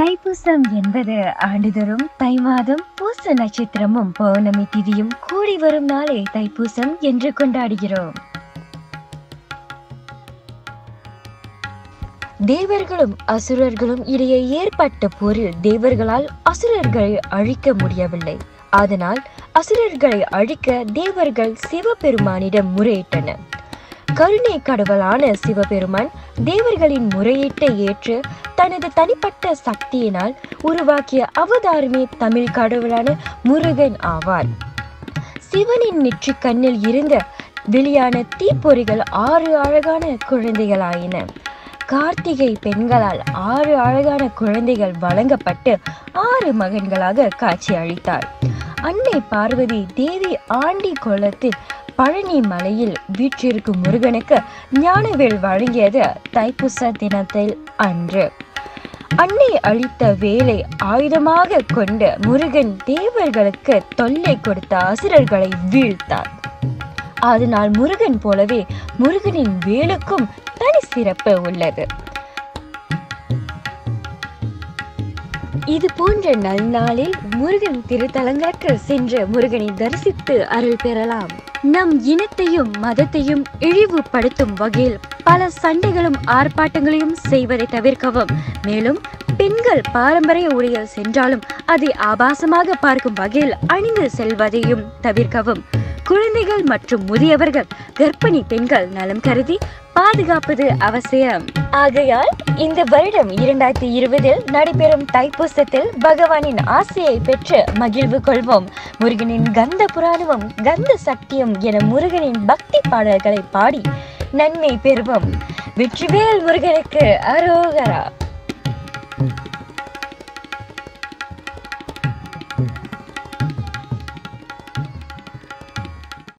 தைப்பூசம் என்பது ஆண்டுதோறும் தை மாதம் பூச நட்சத்திரமும் பௌர்ணமி திதியும் கூடி வரும் நாளே தைப்பூசம் என்று கொண்டாடுகிறோம் தேவர்களும் அசுரர்களும் இடையே ஏற்பட்ட போரில் தேவர்களால் அசுரர்களை அழிக்க முடியவில்லை அதனால் அசுரர்களை அழிக்க தேவர்கள் சிவபெருமானிடம் முறையிட்டனர் கருணை கடவுளான சிவபெருமான் தேவர்களின் முறையீட்டை ஏற்று தனது தனிப்பட்ட சக்தியினால் உருவாக்கிய அவதாரமே தமிழ் கடவுளான முருகன் ஆவார் சிவனின் நெற்றிக் கண்ணில் இருந்த வெளியான தீப்பொறிகள் ஆறு அழகான குழந்தைகளாயின கார்த்திகை பெண்களால் ஆறு அழகான குழந்தைகள் வழங்கப்பட்டு ஆறு மகன்களாக காட்சி அளித்தார் அன்னை பார்வதி தேவி ஆண்டி குளத்தில் பழனி மலையில் வீற்றிருக்கும் முருகனுக்கு ஞானவேல் வழங்கியது தைப்பூச தினத்தில் அன்று அன்னை அளித்த வேலை ஆயுதமாக கொண்டு முருகன் தேவர்களுக்கு தொல்லை கொடுத்த அசுரர்களை வீழ்த்தார் அதனால் முருகன் போலவே முருகனின் வேலுக்கும் தனி சிறப்பு உள்ளது இது போன்ற நல்நாளில் முருகன் திருத்தலங்களுக்கு சென்று முருகனை தரிசித்து அருள் பெறலாம் நம் இனத்தையும் மதத்தையும் இழிவுபடுத்தும் வகையில் பல சண்டைகளும் ஆர்ப்பாட்டங்களையும் செய்வதை தவிர்க்கவும் மேலும் பெண்கள் பாரம்பரிய உடையில் சென்றாலும் அதை ஆபாசமாக பார்க்கும் வகையில் அணிந்து செல்வதையும் தவிர்க்கவும் குழந்தைகள் மற்றும் முதியவர்கள் கர்ப்பிணி பெண்கள் நலம் கருதி பாதுகாப்பது அவசியம் ஆகையால் இந்த வருடம் இரண்டாயிரத்தி இருபதில் நடைபெறும் தைப்பூசத்தில் பகவானின் ஆசையை பெற்று மகிழ்வு கொள்வோம் முருகனின் கந்த புராணமும் கந்த சக்தியும் என முருகனின் பக்தி பாடல்களை பாடி நன்மை பெறுவோம் வெற்றிவேல் முருகனுக்கு அரோகரா